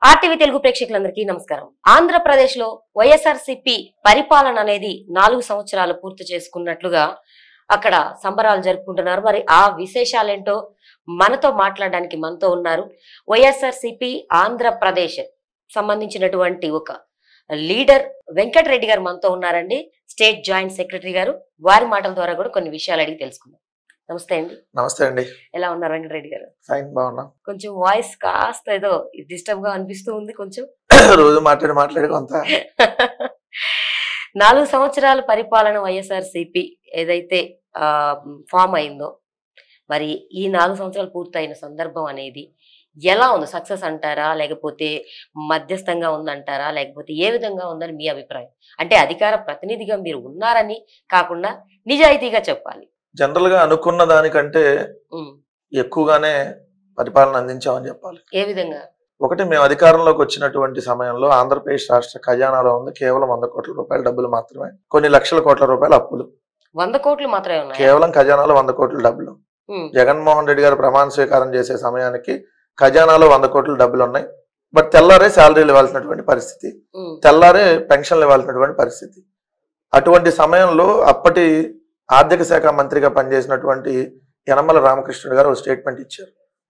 RTV Telugu ప్రేక్షకులందరికీ నమస్కారం ఆంధ్రప్రదేశ్ లో వైఎస్ఆర్సీపీ పరిపాలన అనేది నాలుగు సంవత్సరాలు పూర్తి చేసుకున్నట్లుగా అక్కడ సంబరాలు జరుపుకుంటున్నారు మరి ఆ విశేషాలేంటో మనతో మాట్లాడడానికి మనతో ఉన్నారు వైఎస్ఆర్సీపీ ఆంధ్రప్రదేశ్ సంబంధించినటువంటి ఒక లీడర్ వెంకటరెడ్డి గారు మనతో ఉన్నారండి స్టేట్ జాయింట్ సెక్రటరీ గారు వారి మాటల ద్వారా కూడా కొన్ని విషయాలు అడిగి తెలుసుకుందాం నమస్తే అండి నమస్తే అండి ఎలా ఉన్నారు వెంకటరెడ్డి గారు ఫైన్ బాగున్నా కొంచెం వాయిస్ కాస్త ఏదో డిస్టర్బ్ గా అనిపిస్తూ ఉంది కొంచెం రోజు మాట్లాడి మాట్లాడి కొంత నాలుగు సంవత్సరాల పరిపాలన వైఎస్ఆర్ సిపి ఏదైతే ఆ, ఫామ్ అయిందో మరి ఈ నాలుగు సంవత్సరాలు పూర్తయిన సందర్భం అనేది ఎలా ఉంది సక్సెస్ అంటారా లేకపోతే మధ్యస్థంగా ఉందంటారా లేకపోతే ఏ విధంగా ఉందని మీ అభిప్రాయం అంటే అధికార ప్రతినిధిగా మీరు ఉన్నారని కాకుండా నిజాయితీగా చెప్పాలి జనరల్ గా అనుకున్న దానికంటే ఉమ్, ఎక్కువగానే పరిపాలన అందించామని చెప్పాలి ఏ విధంగా ఒకటి మేము అధికారంలోకి వచ్చినటువంటి సమయంలో ఆంధ్రప్రదేశ్ రాష్ట్ర ఖజానాలో ఉంది కేవలం వంద కోట్ల రూపాయల డబ్బులు మాత్రమే కొన్ని లక్షల కోట్ల రూపాయల అప్పులు వంద కోట్లు మాత్రమే ఉన్నాయి కేవలం ఖజానాలో వంద కోట్ల డబ్బులు జగన్మోహన్ రెడ్డి గారు ప్రమాణ స్వీకారం చేసే సమయానికి ఖజానాలో వంద కోట్ల డబ్బులు ఉన్నాయి బట్ తెల్లారే శాలరీలు ఇవ్వాల్సినటువంటి పరిస్థితి తెల్లారే పెన్షన్లు ఇవ్వాల్సినటువంటి పరిస్థితి అటువంటి సమయంలో అప్పటి ఆర్థిక శాఖ మంత్రిగా పనిచేసినటువంటి యనమల రామకృష్ణుడు గారు ఒక స్టేట్మెంట్ ఇచ్చారు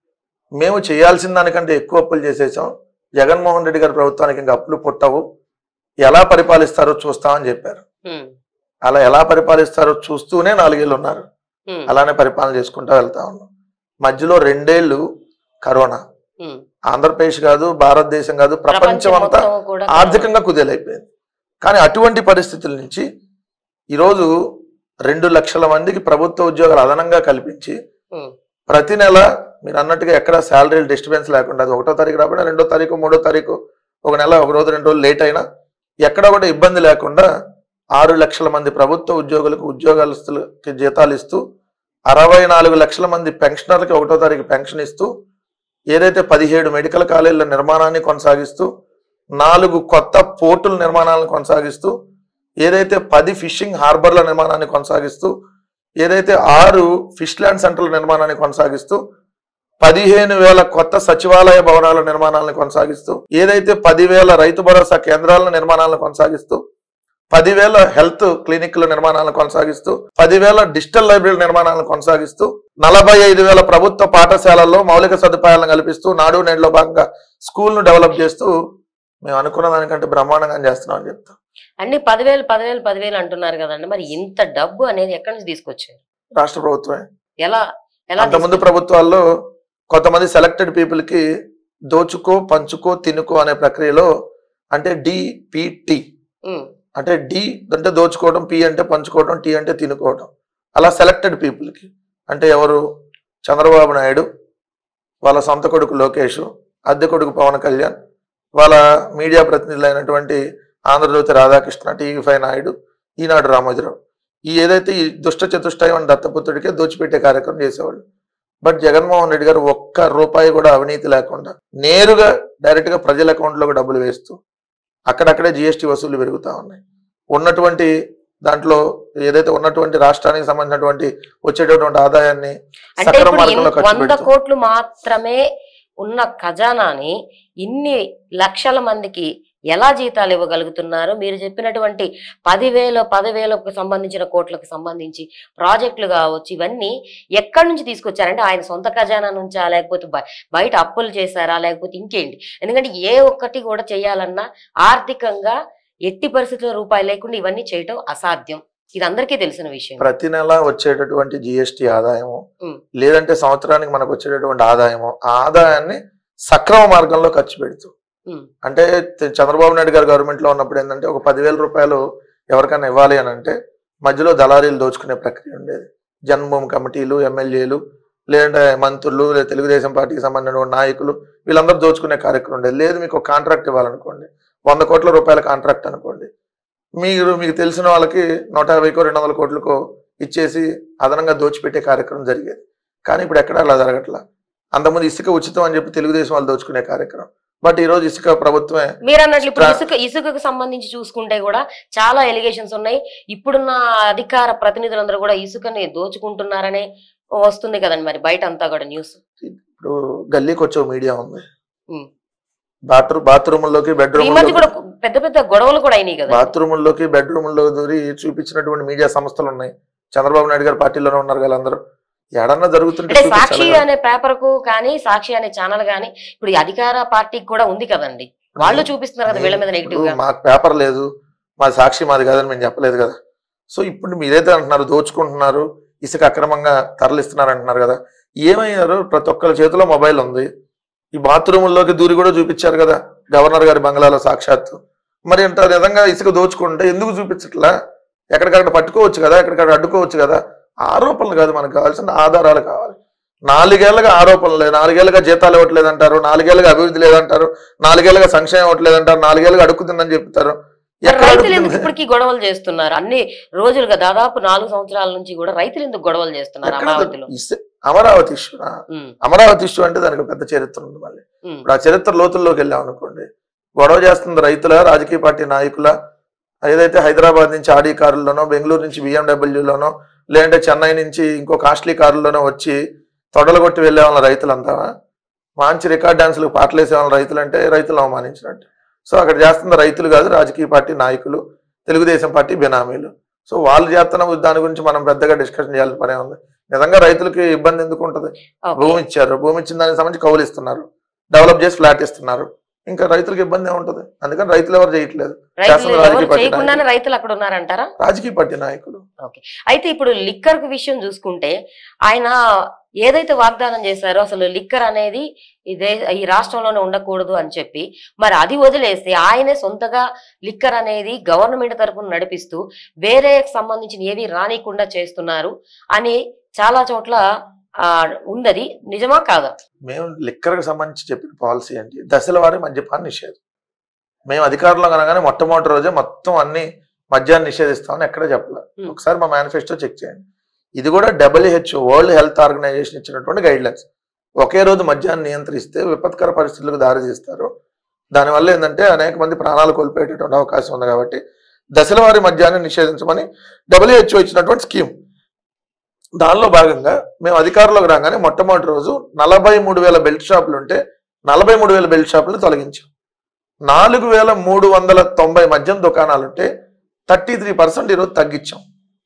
మేము చేయాల్సిన దానికంటే ఎక్కువ అప్పులు చేసేసాం జగన్మోహన్ రెడ్డి గారి ప్రభుత్వానికి ఇంకా అప్పులు పుట్టవు ఎలా పరిపాలిస్తారో చూస్తామని చెప్పారు అలా ఎలా పరిపాలిస్తారో చూస్తూనే నాలుగేళ్ళు ఉన్నారు అలానే పరిపాలన చేసుకుంటూ వెళ్తా ఉన్నాం మధ్యలో రెండేళ్లు కరోనా ఆంధ్రప్రదేశ్ కాదు భారతదేశం కాదు ప్రపంచం అంతా ఆర్థికంగా కుదేలైపోయింది కానీ అటువంటి పరిస్థితుల నుంచి ఈరోజు రెండు లక్షల మందికి ప్రభుత్వ ఉద్యోగాలు అదనంగా కల్పించి ప్రతి నెల మీరు అన్నట్టుగా ఎక్కడ శాలరీలు డిస్టర్బెన్స్ లేకుండా అది ఒకటో తారీఖు రాకుండా రెండో తారీఖు మూడో తారీఖు ఒక నెల ఒక రోజు రెండు రోజులు లేట్ అయినా ఎక్కడ కూడా ఇబ్బంది లేకుండా ఆరు లక్షల మంది ప్రభుత్వ ఉద్యోగులకు ఉద్యోగస్తులకి జీతాలు ఇస్తూ అరవై నాలుగు లక్షల మంది పెన్షనర్లకి ఒకటో తారీఖు పెన్షన్ ఇస్తూ ఏదైతే పదిహేడు మెడికల్ కాలేజీల నిర్మాణాన్ని కొనసాగిస్తూ నాలుగు కొత్త పోర్టుల నిర్మాణాలను కొనసాగిస్తూ ఏదైతే పది ఫిషింగ్ హార్బర్ల నిర్మాణాన్ని కొనసాగిస్తూ ఏదైతే ఆరు ఫిష్ ల్యాండ్ సెంటర్ల నిర్మాణాన్ని కొనసాగిస్తూ పదిహేను వేల కొత్త సచివాలయ భవనాల నిర్మాణాలను కొనసాగిస్తూ ఏదైతే పదివేల రైతు భరోసా కేంద్రాల నిర్మాణాలను కొనసాగిస్తూ పదివేల హెల్త్ క్లినిక్ల నిర్మాణాలను కొనసాగిస్తూ పదివేల డిజిటల్ లైబ్రరీ నిర్మాణాలను కొనసాగిస్తూ నలభై ఐదు వేల ప్రభుత్వ పాఠశాలల్లో మౌలిక సదుపాయాలను కల్పిస్తూ నాడు నేడులో భాగంగా స్కూల్ ను డెవలప్ చేస్తూ మేము అనుకున్న దానికంటే బ్రహ్మాండంగా చేస్తున్నాం అని చెప్తాం అన్ని పదివేలు పదివేలు పదివేలు అంటున్నారు కదండి మరి ఇంత డబ్బు అనేది ఎక్కడి నుంచి తీసుకొచ్చారు రాష్ట్ర ప్రభుత్వమే ఎలా ఎలా అంతకుముందు ప్రభుత్వాల్లో కొంతమంది సెలెక్టెడ్ పీపుల్ కి దోచుకో పంచుకో తినుకో అనే ప్రక్రియలో అంటే డిపిటి ఉమ్, అంటే డి అంటే దోచుకోవడం పి అంటే పంచుకోవడం టి అంటే తినుకోవడం అలా సెలెక్టెడ్ పీపుల్ కి అంటే ఎవరు చంద్రబాబు నాయుడు వాళ్ళ సొంత కొడుకు లోకేష్ అద్దె కొడుకు పవన్ కళ్యాణ్ వాళ్ళ మీడియా ప్రతినిధులైనటువంటి ఆంధ్రజ్యోతి రాధాకృష్ణ టీవీ ఫైవ్ నాయుడు ఈనాడు రామోజీరావు ఈ ఏదైతే ఈ దుష్ట చతుష్టయం అని దత్తపుత్రుడికే దోచిపెట్టే కార్యక్రమం చేసేవాళ్ళు బట్ జగన్మోహన్ రెడ్డి గారు ఒక్క రూపాయి కూడా అవినీతి లేకుండా నేరుగా డైరెక్ట్ గా ప్రజల అకౌంట్లోకి డబ్బులు వేస్తూ అక్కడక్కడే జిఎస్టీ వసూళ్లు పెరుగుతా ఉన్నాయి ఉన్నటువంటి దాంట్లో ఏదైతే ఉన్నటువంటి రాష్ట్రానికి సంబంధించినటువంటి వచ్చేటటువంటి ఆదాయాన్ని అంటే సక్రమ ఇప్పుడు మార్గంలో ఇన్- ఖర్చు వంద పెడుతూ కోట్లు మాత్రమే ఉన్న ఖజానాని ఇన్ని లక్షల మందికి ఎలా జీతాలు ఇవ్వగలుగుతున్నారు మీరు చెప్పినటువంటి పదివేల పదివేలకు సంబంధించిన కోట్లకు సంబంధించి ప్రాజెక్టులు కావచ్చు ఇవన్నీ ఎక్కడి నుంచి తీసుకొచ్చారంటే ఆయన సొంత ఖజానా నుంచా లేకపోతే బయ- బయట అప్పులు చేశారా లేకపోతే ఇంకేంటి ఎందుకంటే ఏ ఒక్కటి కూడా చేయాలన్నా ఆర్థికంగా ఎట్టి పరిస్థితుల్లో రూపాయి లేకుండా ఇవన్నీ చేయటం అసాధ్యం ఇది అందరికీ తెలిసిన విషయం ప్రతి నెల వచ్చేటటువంటి జిఎస్టీ ఆదాయము ఉమ్. లేదంటే సంవత్సరానికి మనకు వచ్చేటటువంటి ఆదాయము ఆ ఆదాయాన్ని సక్రమ మార్గంలో ఖర్చు పెడుతూ ఉమ్, అంటే తె- చంద్రబాబు నాయుడు గారు గవర్నమెంట్ లో ఉన్నప్పుడు ఏంటంటే ఒక పదివేల రూపాయలు ఎవరికైనా ఇవ్వాలి అని అంటే మధ్యలో దళారీలు దోచుకునే ప్రక్రియ ఉండేది జన్మభూమి కమిటీలు ఎమ్మెల్యేలు లేదంటే మంత్రులు లేదా తెలుగుదేశం పార్టీకి సంబంధించిన నాయకులు వీళ్ళందరూ దోచుకునే కార్యక్రమం ఉండేది లేదు మీకు ఒక కాంట్రాక్ట్ ఇవ్వాలనుకోండి వంద కోట్ల రూపాయల కాంట్రాక్ట్ అనుకోండి మీరు మీకు తెలిసిన వాళ్ళకి నూట యాభైకో రెండు వందల కోట్లకో ఇచ్చేసి అదనంగా దోచిపెట్టే కార్యక్రమం జరిగేది కానీ ఇప్పుడు ఎక్కడ అలా జరగట్లా అంతకుముందు ఇసుక ఉచితం అని చెప్పి తెలుగుదేశం వాళ్ళు దోచుకునే కార్యక్రమం బట్ ఈ రోజు ఇసుక ప్రభుత్వమే మీరు అన్నట్లు ఇప్పుడు ట్రా- ఇసుక ఇసుకకు సంబంధించి చూసుకుంటే కూడా చాలా ఎలిగేషన్స్ ఉన్నాయి ఇప్పుడున్న అధికార ప్రతినిధులందరూ కూడా ఇసుకని దోచుకుంటున్నారనే వస్తుంది కదండి మరి బయట అంతా కూడా న్యూస్ ఇప్పుడు గల్లీకి వచ్చే మీడియా ఉంది ఉమ్. బాత్రూమ్ బాత్రూముల్లోకి ఈ మధ్య బెడ్రూమ్ కూడా పెద్ద పెద్ద గొడవలు కూడా అయినాయి కదా బాత్రూముల్లోకి బెడ్రూముల్లో దూరి చూపించినటువంటి మీడియా సంస్థలు ఉన్నాయి చంద్రబాబు నాయుడు గారు పార్టీలోనే ఉన్నారు కదా అందరూ ఎడన్నా జరుగుతుంటే అంటే చూపించాలి సాక్షి కదా. అనే పేపర్ కు కానీ సాక్షి అనే ఛానల్ కానీ ఇప్పుడు ఈ అధికార పార్టీకి కూడా ఉంది కదండి వాళ్ళు చూపిస్తున్నారు కదా వీళ్ళ మీద నెగిటివ్ గా ఇప్పుడు మాకు పేపర్ లేదు మా సాక్షి మాది కాదని మేము చెప్పలేదు కదా సో ఇప్పుడు మీరైతే అంటున్నారు దోచుకుంటున్నారు ఇసుక అక్రమంగా తరలిస్తున్నారు అంటున్నారు కదా ఏమయ్యారు ప్రతి ఒక్కరి చేతిలో మొబైల్ ఉంది ఈ బాత్రూముల్లోకి దూరి కూడా చూపించారు కదా గవర్నర్ గారి బంగ్లాలో సాక్షాత్తు మరి అంత నిజంగా ఇసుక దోచుకుంటే ఎందుకు చూపించట్లా ఎక్కడికక్కడ పట్టుకోవచ్చు కదా ఎక్కడికక్కడ అడ్డుకోవచ్చు కదా ఆరోపణలు కాదు మనకు కావాల్సిన ఆధారాలు కావాలి నాలుగేళ్లుగా ఆరోపణలు నాలుగేళ్లుగా జీతాలు ఇవ్వట్లేదు అంటారు నాలుగేళ్లుగా అభివృద్ధి లేదంటారు నాలుగేళ్లుగా సంక్షేమం ఇవ్వట్లేదు అంటారు నాలుగేళ్లుగా అడుక్కుతుందని చెప్తారు ఎక్కడ రైతులు ఎందుకు అడుక్కుతుంది? ఇప్పటికీ గొడవలు చేస్తున్నారు అన్ని రోజులుగా దాదాపు నాలుగు సంవత్సరాల నుంచి కూడా రైతులు ఎందుకు గొడవలు చేస్తున్నారు ఎక్కడ అమరావతిలో ఇస్తే- అమరావతి ఇష్యూనా ఉమ్, అమరావతి ఇష్యూ అంటే దానికి ఒక పెద్ద చరిత్ర ఉంది మళ్ళీ ఉమ్, ఇప్పుడు ఆ చరిత్ర లోతుల్లోకి వెళ్ళాం అనుకోండి గొడవ చేస్తుంది రైతుల రాజకీయ పార్టీ నాయకుల ఏదైతే హైదరాబాద్ నుంచి ఆడి కారుల్లోనో బెంగళూరు నుంచి బిఎండబ్ల్యూలోనో లేదంటే చెన్నై నుంచి ఇంకో కాస్ట్లీ కారుల్లోనో వచ్చి తొడలగొట్టి వెళ్ళే వాళ్ళ రైతులంతా మంచి రికార్డ్ డాన్సులు పాటలు వేసే వాళ్ళ రైతులు అంటే రైతులను అవమానించినట్టు సో అక్కడ చేస్తున్న రైతులు కాదు రాజకీయ పార్టీ నాయకులు తెలుగుదేశం పార్టీ బినామీలు సో వాళ్ళు చేస్తున్న దాని గురించి మనం పెద్దగా డిస్కషన్ చేయాల్సిన పనే ఉంది నిజంగా రైతులకి ఇబ్బంది ఎందుకు ఉంటుంది ఓకే. భూమి ఇచ్చారు భూమి ఇచ్చిన దానికి సంబంధించి కౌలు ఇస్తున్నారు డెవలప్ చేసి ఫ్లాట్ ఇస్తున్నారు ఇంకా రైతులకు ఇబ్బంది ఏముంటది అందుకని రైతులు ఎవరు చేయట్లేదు రైతులు శాసన రాజకీయ ఎవరు పార్టీ చేయకుండానే రైతులు అక్కడ ఉన్నారంటారా రాజకీయ పార్టీ నాయకులు అయితే ఇప్పుడు లిక్కర్ విషయం చూసుకుంటే ఆయన ఏదైతే వాగ్దానం చేశారో అసలు లిక్కర్ అనేది ఇదే ఈ రాష్ట్రంలోనే ఉండకూడదు అని చెప్పి మరి అది వదిలేస్తే ఆయనే సొంతగా లిక్కర్ అనేది గవర్నమెంట్ తరఫున నడిపిస్తూ వేరే సంబంధించిన ఏవి రానికుండా చేస్తున్నారు అని చాలా చోట్ల ఆ ఉందది నిజమా కాదా మేము లిక్కర్కి సంబంధించి చెప్పిన పాలసీ ఏంటి దశల వారి మద్యపాన నిషేధం మేము అధికారంలో కనగానే మొట్టమొదటి రోజే మొత్తం అన్ని మద్యాన్ని నిషేధిస్తామని ఎక్కడ చెప్పలేదు Hmm. ఒకసారి మా మేనిఫెస్టో చెక్ చేయండి ఇది కూడా డబ్ల్యూహెచ్ఓ వరల్డ్ హెల్త్ ఆర్గనైజేషన్ ఇచ్చినటువంటి గైడ్ లైన్స్ ఒకే రోజు మద్యాన్ని నియంత్రిస్తే విపత్కర పరిస్థితులకు దారి తీస్తారు దానివల్ల ఏంటంటే అనేక మంది ప్రాణాలు కోల్పోయేటటువంటి అవకాశం ఉంది కాబట్టి దశల వారి మద్యాన్ని నిషేధించమని డబ్ల్యూహెచ్ఓ ఇచ్చినటువంటి స్కీమ్ దానిలో భాగంగా మేము అధికారంలోకి రాగానే మొట్టమొదటి రోజు నలభై మూడు వేల బెల్ట్ షాపులు ఉంటే నలభై మూడు వేల బెల్ట్ షాపులు తొలగించాం నాలుగు వేల మూడు వందల తొంభై మద్యం దుకాణాలు ఉంటే థర్టీ త్రీ పర్సెంట్ ఈరోజు తగ్గించాం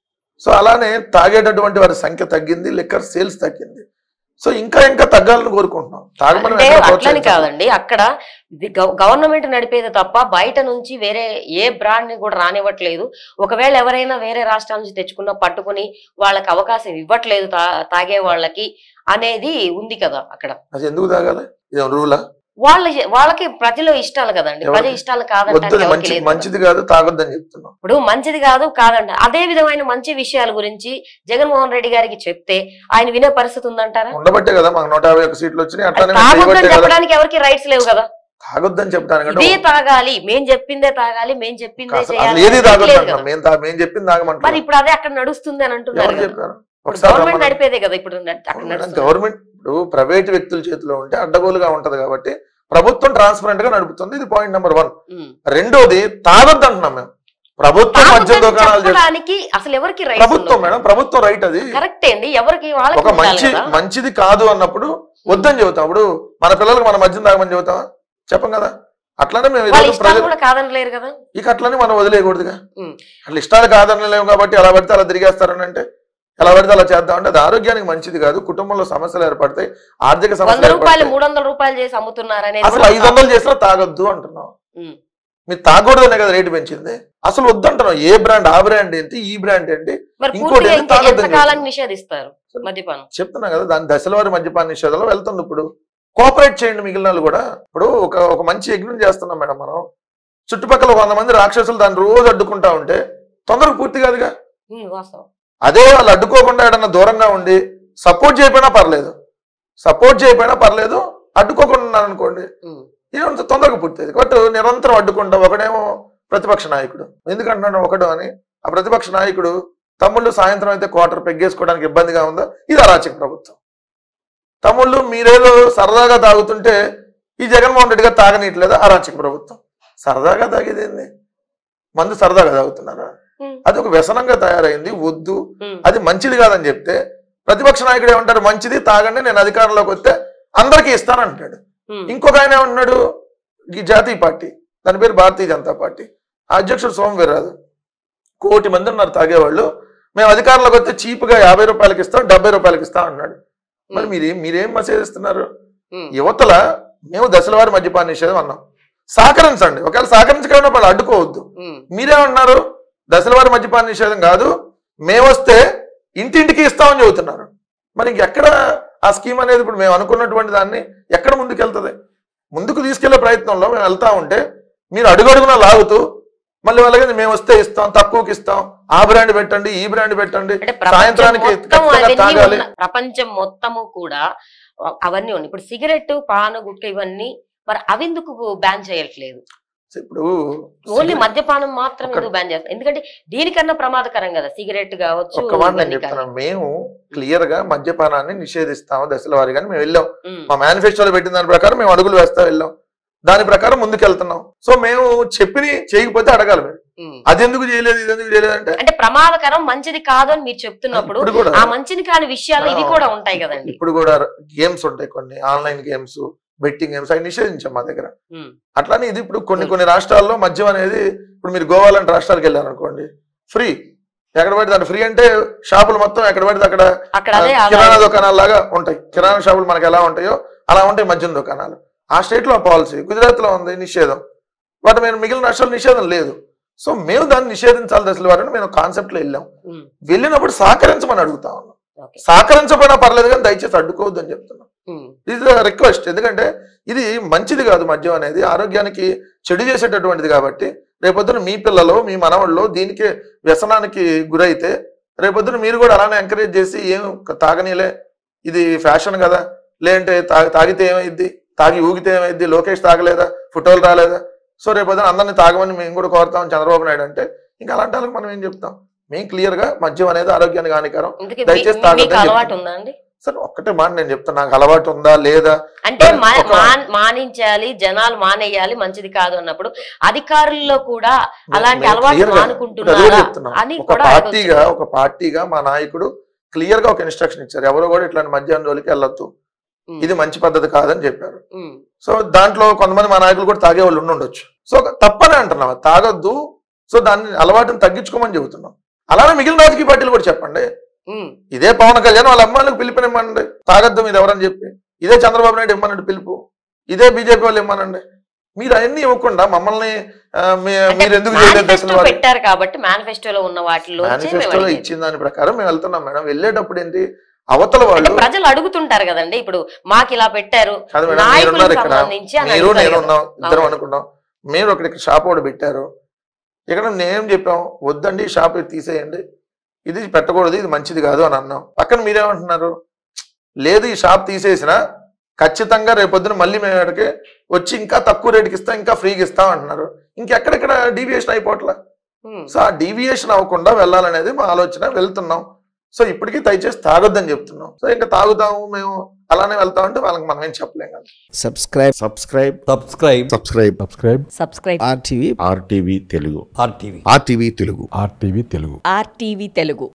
సో అలానే తాగేటటువంటి వారి సంఖ్య తగ్గింది లిక్కర్ సేల్స్ తగ్గింది సో ఇంకా ఇంకా తగ్గాలని కోరుకుంటున్నాం తాగమని అంటే ఎక్కడ అట్లని ప్రోత్సహించం. కాదండి అక్కడ ఇది గవ- గవర్నమెంట్ నడిపేది తప్ప బయట నుంచి వేరే ఏ బ్రాండ్ ని కూడా రానివ్వట్లేదు ఒకవేళ ఎవరైనా వేరే రాష్ట్రాల నుంచి తెచ్చుకున్న పట్టుకుని వాళ్ళకి అవకాశం ఇవ్వట్లేదు తా- తాగే వాళ్ళకి అనేది ఉంది కదా అక్కడ అది ఎందుకు తాగాలి ఇదేం రూలా వాళ్ళ వాళ్ళకి ప్రజలు ఇష్టాలు కదండి ఎవరికి? ప్రజల ఇష్టాలు కాదంటే వద్దు ఎవరికి మంచి లేదు కదా. మంచిది కాదు తాగొద్దని చెప్తున్నాం ఇప్పుడు మంచిది కాదు కాదంట అదే విధమైన మంచి విషయాల గురించి జగన్మోహన్ రెడ్డి గారికి చెప్తే ఆయన వినే పరిస్థితి ఉందంటారా ఉండబట్టే కదా మాకు నూట యాభై ఒక్క సీట్లు వచ్చినాయి అట్లానే మేము తాగొద్దని చేయబట్టే కదా చెప్పడానికి ఎవరికి రైట్స్ లేవు కదా తాగొద్దని చెప్పడానికి ఇదే తాగాలి మేం చెప్పిందే తాగాలి మేం చెప్పిందే అసలు చేయాలి ఏది అనేది తాగొద్దు లేదు అంటున్నాం కదా. మేము తా- మేము చెప్పింది మరి తాగమంటాం ఇప్పుడు అదే అక్కడ నడుస్తుంది అని అంటున్నారు ఎవరు కదా. చెప్పారు ఇప్పుడు ఒకసారి గవర్నమెంట్ రమ్మని- నడిపేదే కదా ఇప్పుడు న- అక్కడ నడుస్తుంది గవర్నమెంట్ ఇప్పుడు ప్రైవేట్ వ్యక్తుల చేతిలో ఉంటే అడ్డగోలుగా ఉంటది కాబట్టి ప్రభుత్వం ట్రాన్స్పరెంట్ గా నడుపుతుంది ఇది పాయింట్ నెంబర్ వన్ ఉమ్. రెండోది తాగొద్దు అంటున్నాం మేము ప్రభుత్వం మద్యం తాగొద్దని దుకాణాలు చేస్తుంది చెప్పడానికి అసలు ఎవరికి రైట్స్ ప్రభుత్వం మేడం ప్రభుత్వం రైట్ అది కరెక్ట్ అండి ఎవరికి వాళ్ళకి ఒక ఉండాలి మంచి కదా. మంచిది కాదు అన్నప్పుడు వద్దని చెబుతాం అప్పుడు మన పిల్లలకు మన మద్యం తాగమని చెబుతామా చెప్పం కదా అట్లానే మేము వాళ్ళ ఈరోజు ఇష్టాలు ప్రజలు కూడా కాదనలేరు కదా ఇక అట్లనే మనం వదిలేయకూడదుగా ఉమ్. అట్లా ఇష్టాలు కాదనలేము కాబట్టి ఎలా పడితే అలా తిరిగేస్తారని అంటే ఎలా పడితే అలా చేద్దాం అంటే అది ఆరోగ్యానికి మంచిది కాదు కుటుంబంలో సమస్యలు ఏర్పడతాయి ఆర్థిక వంద సమస్యలు రూపాయలు ఏర్పడతాయి మూడు వందల రూపాయలు చేసి అమ్ముతున్నారు అనేది అసలు కూడా ఐదు వందలు చేసినా తాగొద్దు అంటున్నాం ఉమ్. మీరు తాగకూడదనే కదా రేటు పెంచింది అసలు వద్దంటున్నాం ఏ బ్రాండ్ ఆ బ్రాండ్ ఏంటి ఈ బ్రాండ్ ఏంటి మరి ఇంకోటి పూర్తిగా ఏంటి? ఇంకా తాగొద్దని ఎంతకాలం చెప్తున్నారు. నిషేధిస్తారు మద్యపానం చెప్తున్నా కదా దాని దశల వారి మద్యపాన నిషేధంలో వెళ్తుంది ఇప్పుడు కోఆపరేట్ చేయండి మిగిలిన వాళ్ళు కూడా ఇప్పుడు ఒక ఒక మంచి యజ్ఞం చేస్తున్నాం మేడం మనం చుట్టుపక్కల వంద మంది రాక్షసులు దాన్ని రోజు అడ్డుకుంటా ఉంటే తొందరగా పూర్తి కాదుగా ఉమ్, వాస్తవం అదే వాళ్ళు అడ్డుకోకుండా ఏడన్నా దూరంగా ఉండి సపోర్ట్ చేయకపోయినా పర్లేదు సపోర్ట్ చేయకపోయినా పర్లేదు అడ్డుకోకుండా ఉన్నారనుకోండి ఉమ్. ఏమంత తొందరగా పూర్తయింది కాబట్టి నిరంతరం అడ్డుకుంటా ఒకడేమో ప్రతిపక్ష నాయకుడు ఎందుకంటున్నాడు ఒకడు అని ఆ ప్రతిపక్ష నాయకుడు తమ్ముళ్ళు సాయంత్రం అయితే క్వార్టర్ పెగ్గేసుకోవడానికి ఇబ్బందిగా ఉందో ఇది అరాచక ప్రభుత్వం తమ్ముళ్ళు మీరేదో సరదాగా తాగుతుంటే ఈ జగన్మోహన్ రెడ్డి గారు తాగనీయట్లేదు అరాచక ప్రభుత్వం సరదాగా తాగేదేంది మందు సరదాగా తాగుతున్నారా ఉమ్. అది ఒక వ్యసనంగా తయారైంది వద్దు ఉమ్. అది మంచిది కాదని చెప్తే ప్రతిపక్ష నాయకుడు ఏమంటారు మంచిది తాగండి నేను అధికారంలోకి వస్తే అందరికీ ఇస్తానంటాడు ఉమ్. ఇంకొక ఆయన ఏమంటున్నాడు ఈ జాతీయ పార్టీ దాని పేరు భారతీయ జనతా పార్టీ ఆ అధ్యక్షుడు సోమ వీర్రాజు కోటి మంది ఉన్నారు తాగేవాళ్ళు మేము అధికారంలోకి వస్తే చీప్గా యాభై రూపాయలకి ఇస్తాం డెబ్బై రూపాయలకి ఇస్తాం అన్నాడు మరి మీరేం మీరేం మెసేజ్ ఇస్తున్నారు ఉమ్, యువతల మేము దశల వారి మద్యపాన నిషేధం అన్నాం సహకరించండి ఒకవేళ సహకరించకుండా వాళ్ళు అడ్డుకోవద్దు ఉమ్, మీరేమన్నారు దశల వారి మద్యపాన నిషేధం కాదు మేమొస్తే ఇంటింటికి ఇస్తామని చెబుతున్నారు మరి ఇంకెక్కడ ఆ స్కీమ్ అనేది ఇప్పుడు మేము అనుకున్నటువంటి దాన్ని ఎక్కడ ముందుకెళ్తుంది ముందుకు తీసుకెళ్లే ప్రయత్నంలో మేము వెళ్తా ఉంటే మీరు అడుగడుగునా లాగుతూ మళ్ళీ వాళ్ళకి మేము వస్తే ఇస్తాం తక్కువకి ఇస్తాం ఆ బ్రాండ్ పెట్టండి ఈ బ్రాండ్ పెట్టండి అంటే ప్రపంచం సాయంత్రానికి మొత్తం ఖచ్చితంగా అవన్నీ తాగాలి. ఉన్న- ప్రపంచం మొత్తము కూడా అవన్నీ ఉన్నాయి ఇప్పుడు సిగరెట్ పాను గుట్క ఇవన్నీ మరి అవెందుకు బ్యాన్ చేయట్లేదు ఇప్పుడు ఓన్లీ మద్యపానం మాత్రం ఒక్క- ఎందుకు బ్యాన్ చేస్తారు ఎందుకంటే దీనికన్నా ప్రమాదకరం కదా సిగరెట్ కావచ్చు ఒక్క మాట నేను ఇవన్నీ చెప్తున్నాను మేము క్లియర్ గా మద్యపానాన్ని నిషేధిస్తాము దశల వారీగా మేము వెళ్ళాం కాదు. ఉమ్, మా మేనిఫెస్టోలో పెట్టిన దాని ప్రకారం మేము అడుగులు వేస్తా వెళ్ళాం దాని ప్రకారం ముందుకు వెళ్తున్నాం సో మేము చెప్పి చేయకపోతే అడగాలి మీరు ఉమ్. అది ఎందుకు చేయలేదు ఇది ఎందుకు చేయలేదు అంటే అంటే ప్రమాదకరం మంచిది కాదు అని మీరు చెప్తున్నప్పుడు ఇప్పుడు కూడా ఆ మంచిది కాని విషయాలు ఇవి కూడా ఉంటాయి కదండి ఇప్పుడు కూడా గేమ్స్ ఉంటాయి కొన్ని ఆన్లైన్ గేమ్స్ బెట్టింగ్ గేమ్స్ అవి నిషేధించాం మా దగ్గర ఉమ్, అట్లానే ఇది ఇప్పుడు కొన్ని కొన్ని రాష్ట్రాల్లో మద్యం అనేది ఇప్పుడు మీరు గోవా లాంటి రాష్ట్రాలకు వెళ్ళారు అనుకోండి ఫ్రీ ఎక్కడ పడితే అక్కడ ఫ్రీ అంటే షాపులు మొత్తం ఎక్కడ పడితే అక్కడ అక్కడ అదే ఆ, కిరాణా ఆదాయం. దుకాణాలు లాగా ఉంటాయి కిరాణా షాపులు మనకి ఎలా ఉంటాయో అలా ఉంటాయి మద్యం దుకాణాలు ఆ స్టేట్ లో పాలసీ గుజరాత్ లో ఉంది నిషేధం బట్ మేము మిగిలిన రాష్ట్రాలు నిషేధం లేదు సో మేము దాన్ని నిషేధించాలి దశల వారిని మేము కాన్సెప్ట్ లో వెళ్ళాం ఉమ్, వెళ్ళినప్పుడు సహకరించమని అడుగుతా ఉన్నాం ఓకే. సహకరించకపోయినా పర్లేదు కానీ దయచేసి అడ్డుకోవద్దు అని చెప్తున్నాం ఉమ్, ఇది రిక్వెస్ట్ ఎందుకంటే ఇది మంచిది కాదు మద్యం అనేది ఆరోగ్యానికి చెడు చేసేటటువంటిది కాబట్టి రేపొద్దున మీ పిల్లలు మీ మనవాళ్ళు దీనికి వ్యసనానికి గురైతే రేపొద్దున మీరు కూడా అలానే ఎంకరేజ్ చేసి ఏం తాగనీలే ఇది ఫ్యాషన్ కదా లేదంటే తాగి తాగితే ఏమైద్ది తాగి ఊగితే ఏమైద్ది లోకేష్ తాగలేదా ఫోటోలు రాలేదా సో రేపొద్దున అందరిని తాగమని మేము కూడా కోరుతాం చంద్రబాబు నాయుడు అంటే ఇంకా అలాంటి వాళ్ళకి మనం ఏం చెప్తాం మేము క్లియర్ గా మద్యం అనేది ఆరోగ్యానికి హానికరం ఇందుకే మీ- దయచేసి మీ- తాగొద్దని మీకు అలవాటు చెప్తున్నాను. ఉందా అండి సరే ఒక్కటే మాట నేను చెప్తాను నాకు అలవాటు ఉందా లేదా అంటే మరి మా- ఒక- మాన్- మానించాలి జనాలు మానేయాలి మంచిది కాదు అన్నప్పుడు అధికారుల్లో కూడా అలాంటి మేము అలవాటు clear గా ఇప్పుడు అదే మానుకుంటున్నారా చెప్తున్నాం. అని ఒక కూడా పార్టీగా అడగొచ్చు. ఒక పార్టీగా మా నాయకుడు క్లియర్ గా ఒక ఇన్స్ట్రక్షన్ ఇచ్చారు ఎవరు కూడా ఇట్లాంటి మధ్యాహ్నం జోలికి వెళ్ళొద్దు ఉమ్, ఇది మంచి పద్ధతి కాదని చెప్పారు ఉమ్, సో దాంట్లో కొంతమంది మా నాయకులు కూడా తాగే వాళ్ళు ఉండొచ్చు సో తప్పనే అంటున్నాం అది తాగొద్దు సో దాన్ని అలవాటుని తగ్గించుకోమని చెబుతున్నాం అలానే మిగిలిన రాజకీయ పార్టీలు కూడా చెప్పండి ఉమ్, ఇదే పవన్ కళ్యాణ్ వాళ్ళ అమ్మాయిలకు పిలుపునివ్వండి తాగొద్దు మీరు ఎవరని చెప్పి ఇదే చంద్రబాబు నాయుడు ఇమ్మనండి పిలుపు ఇదే బీజేపీ వాళ్ళు ఇమ్మనండి మీరు అవన్నీ ఇవ్వకుండా మమ్మల్ని ఆ, మీ- అంటే మీరు ఎందుకు చేయలేదు దశల మేనిఫెస్టో వారీ? పెట్టారు కాబట్టి మేనిఫెస్టోలో ఉన్న వాటిలో మేనిఫెస్టోలో ఇచ్చిన దాని ప్రకారం మేము వెళ్తున్నాం మేడం వెళ్ళేటప్పుడు ఏంటి అవతల వాళ్ళు ప్రజలు అడుగుతుంటారు కదండి ఇప్పుడు మాకు ఇలా పెట్టారు కాదు మేడం నాయకులకు మీరున్నారు ఇక్కడ సంబంధించి అని మీరు అడుగుతారు నేను కదా. ఉన్నాం ఇద్దరం అవును. అనుకున్నాం మీరు ఒకటి ఇక్కడ షాప్ ఒకటి పెట్టారు ఇక్కడ నేనేం చెప్పాం వద్దండి ఈ షాప్ ఇది తీసేయండి ఇది పెట్టకూడదు ఇది మంచిది కాదు అని అన్నాం పక్కన మీరేమంటున్నారు లేదు ఈ షాప్ తీసేసినా ఖచ్చితంగా రేపొద్దున మళ్ళీ మేము ఇక్కడికి వచ్చి ఇంకా తక్కువ రేటుకి ఇస్తాం ఇంకా ఫ్రీగా ఇస్తాం అంటున్నారు ఇంకెక్కడెక్కడ డీవియేషన్ అయిపోవట్లా ఉమ్, సో ఆ డీవియేషన్ అవ్వకుండా వెళ్ళాలనేది మా ఆలోచన వెళ్తున్నాం సో ఇప్పటికీ దయచేసి తాగొద్దని చెప్తున్నాం సో ఇంకా తాగుతాము మేము అలానే వెళ్తామంటే వాళ్ళకి మనం ఏం చెప్పలేం కదా subscribe subscribe subscribe subscribe subscribe subscribe RTV RTV Telugu RTV RTV Telugu RTV Telugu RTV Telugu